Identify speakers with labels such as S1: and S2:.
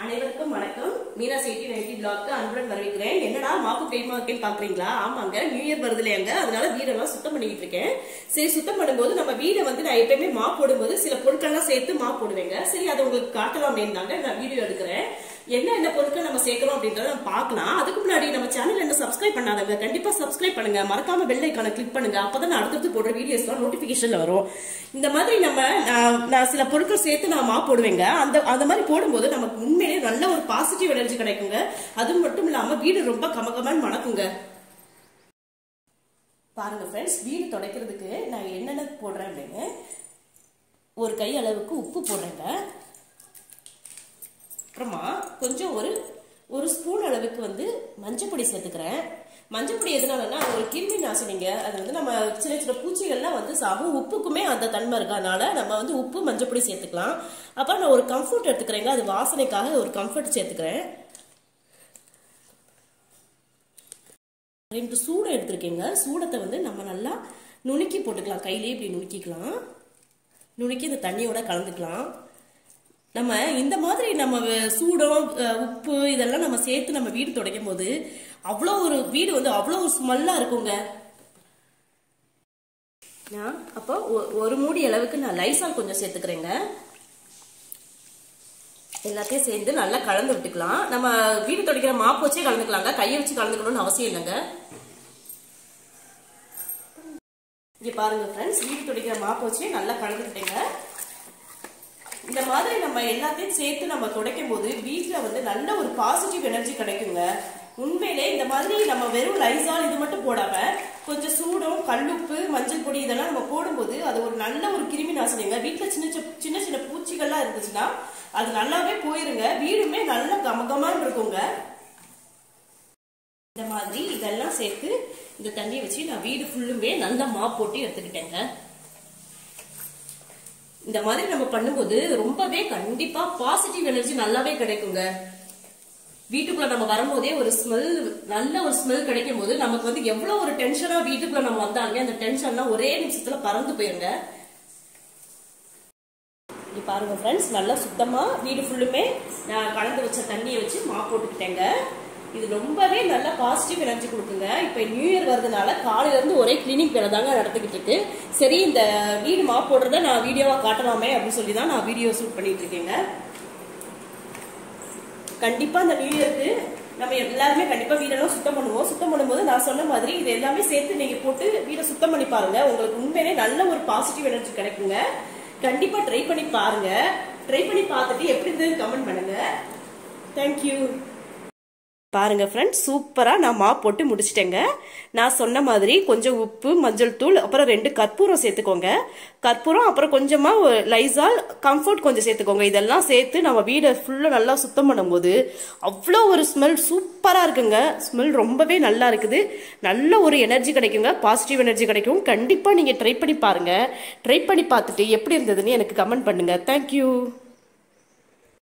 S1: அனைவருக்கும் வணக்கம் Meena சேட்டி nightie block அன்புடன் வரவேற்கிறேன் என்னடா மாப்பு பெயிண்ட் மார்க்கெட் பாக்குறீங்களா ஆமாங்க நியூ இயர் வருது இல்லையாங்க அதனால வீடெல்லாம் சுத்தம் பண்ணிட்டு இருக்கேன் சரி சுத்தம் பண்ணும்போது நம்ம வீடை வந்து நான் எப்பயுமே மாப் போடும்போது சில பொருட்கள்லாம் சேர்த்து மாப் போடுவேங்க சரி அதை உங்களுக்கு காட்டலாம் தாங்க நான் வீடியோ எடுக்கிறேன் என்ன என்ன பொருட்கள் நம்ம சேர்க்கிறோம் அப்படின்றத நம்ம பார்க்கலாம் அதுக்கு முன்னாடி நம்ம சேனல் என்ன சப்ஸ்கிரைப் பண்ணாதவங்க கண்டிப்பா சப்ஸ்கிரைப் பண்ணுங்க மறக்காம பெல் ஐக்கான கிளிக் பண்ணுங்க அப்பதான் நான் அடுத்தடுத்து போடுற வீடியோஸ்லாம் நோட்டிபிகேஷன்ல வரும் இந்த மாதிரி நம்ம நான் நான் சில பொருட்கள் சேர்த்து நான் மா போடுவேங்க அந்த அந்த மாதிரி போடும்போது நமக்கு உண்மையிலேயே நல்ல ஒரு பாசிட்டிவ் எனர்ஜி கிடைக்குங்க அது மட்டும் இல்லாம வீடு ரொம்ப கமகமான்னு மணக்குங்க பாருங்க ஃப்ரெண்ட்ஸ் வீடு துடைக்கிறதுக்கு நான் என்னென்ன போடுறேன் அப்படின்னு ஒரு கை அளவுக்கு உப்பு போடுறேங்க அப்புறமா கொஞ்சம் ஒரு ஒரு ஸ்பூன் அளவுக்கு வந்து மஞ்சப்பொடி சேர்த்துக்கிறேன் மஞ்சப்பொடி எதனாலன்னா ஒரு கிருமி நாசினிங்க அது வந்து நம்ம சின்ன சின்ன பூச்சிகள்லாம் வந்து சாகும் உப்புக்குமே அந்த தன்மை இருக்கனால நம்ம வந்து உப்பு மஞ்சப்பொடி சேர்த்துக்கலாம் அப்புறம் நான் ஒரு கம்ஃபர்ட் எடுத்துக்கிறேங்க அது வாசனைக்காக ஒரு கம்ஃபர்ட் சேர்த்துக்கிறேன் ரெண்டு சூடம் எடுத்திருக்கேங்க சூடத்தை வந்து நம்ம நல்லா நுணுக்கி போட்டுக்கலாம் கையிலே இப்படி நுணுக்கிக்கலாம் நுணுக்கி இந்த தண்ணியோட கலந்துக்கலாம் நம்ம இந்த மாதிரி நம்ம சூடம் உப்பு இதெல்லாம் நம்ம சேர்த்து நம்ம வீடு துடைக்கும் போது அவ்வளோ ஒரு வீடு வந்து அவ்வளோ ஒரு ஸ்மெல்லாக இருக்குங்க நான் அப்போ ஒரு மூடி அளவுக்கு நான் லைசால் கொஞ்சம் சேர்த்துக்கிறேங்க எல்லாத்தையும் சேர்ந்து நல்லா கலந்து விட்டுக்கலாம் நம்ம வீடு துடைக்கிற மாப்பு வச்சே கலந்துக்கலாங்க கையை வச்சு கலந்துக்கணும்னு அவசியம் இல்லைங்க இங்க பாருங்க ஃப்ரெண்ட்ஸ் வீடு துடைக்கிற மாப்பு வச்சே நல்லா கலந்துக்கிட்டேங்க இந்த மாதிரி நம்ம எல்லாத்தையும் சேர்த்து நம்ம துடைக்கும் போது வீட்டில் வந்து நல்ல ஒரு பாசிட்டிவ் எனர்ஜி கிடைக்குங்க உண்மையிலே இந்த மாதிரி நம்ம வெறும் லைசால் இது மட்டும் போடாம கொஞ்சம் சூடம் கல்லுப்பு மஞ்சள் பொடி இதெல்லாம் நம்ம போடும்போது அது ஒரு நல்ல ஒரு கிருமி நாசினிங்க வீட்டில் சின்ன சின்ன சின்ன பூச்சிகள்லாம் இருந்துச்சுன்னா அது நல்லாவே போயிருங்க வீடுமே நல்ல கமகமான்னு இருக்குங்க இந்த மாதிரி இதெல்லாம் சேர்த்து இந்த தண்ணியை வச்சு நான் வீடு ஃபுல்லுமே நல்லா மாப் போட்டு எடுத்துக்கிட்டேங்க இந்த மாதிரி நம்ம பண்ணும்போது ரொம்பவே கண்டிப்பா பாசிட்டிவ் எனர்ஜி நல்லாவே கிடைக்குங்க வீட்டுக்குள்ள நம்ம வரும்போதே ஒரு ஸ்மெல் நல்ல ஒரு ஸ்மெல் கிடைக்கும் போது நமக்கு வந்து எவ்வளவு ஒரு டென்ஷனா வீட்டுக்குள்ள நம்ம வந்தாலுமே அந்த டென்ஷன்லாம் ஒரே நிமிஷத்துல பறந்து போயிருங்க இங்க பாருங்க ஃப்ரெண்ட்ஸ் நல்லா சுத்தமா வீடு ஃபுல்லுமே நான் கலந்து வச்ச தண்ணியை வச்சு மா போட்டுக்கிட்டேங்க இது ரொம்பவே நல்ல பாசிட்டிவ் எனர்ஜி கொடுக்குங்க இப்போ நியூ இயர் வரதுனால காலையில இருந்து ஒரே கிளினிக் வேலை தாங்க நடத்திக்கிட்டு இருக்கு சரி இந்த வீடு மா போடுறத நான் வீடியோவா காட்டலாமே அப்படின்னு சொல்லி தான் நான் வீடியோ ஷூட் பண்ணிட்டு இருக்கேங்க கண்டிப்பா இந்த நியூ இயருக்கு நம்ம எல்லாருமே கண்டிப்பா வீடெல்லாம் சுத்தம் பண்ணுவோம் சுத்தம் பண்ணும்போது நான் சொன்ன மாதிரி இது எல்லாமே சேர்த்து நீங்க போட்டு வீடை சுத்தம் பண்ணி பாருங்க உங்களுக்கு உண்மையிலே நல்ல ஒரு பாசிட்டிவ் எனர்ஜி கிடைக்குங்க கண்டிப்பா ட்ரை பண்ணி பாருங்க ட்ரை பண்ணி பார்த்துட்டு எப்படி இருந்தது கமெண்ட் பண்ணுங்க தேங்க்யூ பாருங்க ஃப்ரெண்ட்ஸ் சூப்பராக நான் மா போட்டு முடிச்சிட்டேங்க நான் சொன்ன மாதிரி கொஞ்சம் உப்பு மஞ்சள் தூள் அப்புறம் ரெண்டு கற்பூரம் சேர்த்துக்கோங்க கற்பூரம் அப்புறம் கொஞ்சமாக லைசால் கம்ஃபர்ட் கொஞ்சம் சேர்த்துக்கோங்க இதெல்லாம் சேர்த்து நம்ம வீடை ஃபுல்லாக நல்லா சுத்தம் பண்ணும்போது அவ்வளோ ஒரு ஸ்மெல் சூப்பராக இருக்குங்க ஸ்மெல் ரொம்பவே நல்லா இருக்குது நல்ல ஒரு எனர்ஜி கிடைக்குங்க பாசிட்டிவ் எனர்ஜி கிடைக்கும் கண்டிப்பாக நீங்கள் ட்ரை பண்ணி பாருங்கள் ட்ரை பண்ணி பார்த்துட்டு எப்படி இருந்ததுன்னு எனக்கு கமெண்ட் பண்ணுங்கள் தேங்க்யூ